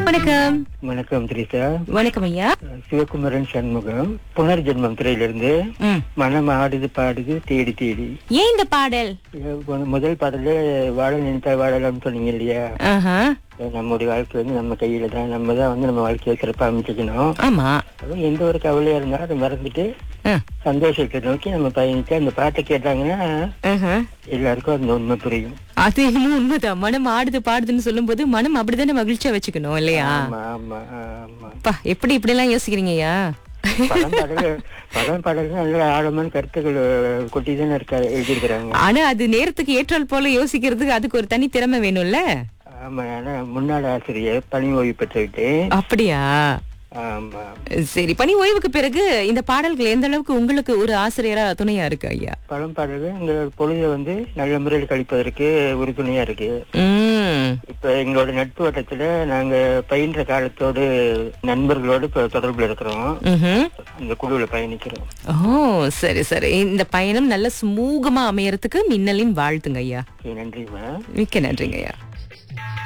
வணக்கம் வணக்கம் திரிசா வணக்கம் ஐயா சிவகுமரன் சண்முகம் புனர்ஜென்மம் திரையிலிருந்து ம். மனம் ஆடுது பாடுது தேடி தேடி ஏன் இந்த பாடல் இது முதல் பாடல வாழ நினைத்தால் வாழலாம்னு சொன்னீங்க இல்லையா ஆஹா. நம்முடைய வாழ்க்கை வந்து நம்ம கையில தான் நம்ம தான் வந்து நம்ம வாழ்க்கையை சிறப்பா அமைச்சுக்கணும் ஆமா அதுவும் எந்த ஒரு கவலையா இருந்தாலும் அதை மறந்துட்டு ஆ. சந்தோஷத்தை நோக்கி நம்ம பயணிச்சு அந்த பாட்டை கேட்டாங்கன்னா ஆஹா. எல்லாருக்கும் அந்த உண்மை புரியும் அது என்னமோ உண்மைதான் மனம் ஆடுது பாடுதுன்னு சொல்லும்போது மனம் அப்படிதானே மகிழ்ச்சியா வச்சுக்கணும் இல்லையா ஆமா ஆமா ஆமா அப்பா எப்படி இப்படி எல்லாம் யோசிக்கிறீங்க ஐயா படம் பாடல் படம் பாடல் நல்ல ஆழமான கருத்துக்கள் கொட்டி தானே இருக்கா எழுதியிருக்கிறாங்க ஆனா அது நேரத்துக்கு ஏற்றால் போல யோசிக்கிறதுக்கு அதுக்கு ஒரு தனி திறமை வேணும்ல ஆமா ஆனா முன்னாள் ஆசிரியர் பணி ஓய்வு பெற்று விட்டு அப்படியா ஆமா சரி பணி ஓய்வுக்கு பிறகு இந்த பாடல்கள் எந்த அளவுக்கு உங்களுக்கு ஒரு ஆசிரியரா துணையா இருக்கு ஐயா படம் பாடல்கள் இந்த பொழுதை வந்து நல்ல முறையில் கழிப்பதற்கு உறுதுணையா இருக்கு உம் இப்ப எங்களோட நட்பு வட்டத்துல நாங்க பயின்ற காலத்தோடு நண்பர்களோடு இப்ப தொடர்புல இருக்கிறோம் ம்ஹும். இந்த குழுவுல பயணிக்கிறோம் ஓ சரி சரி இந்த பயணம் நல்ல சுமூகமா அமையறதுக்கு மின்னலின் வாழ்த்துங்க ஐயா சரி, நன்றிம்மா மிக்க நன்றிங்க ஐயா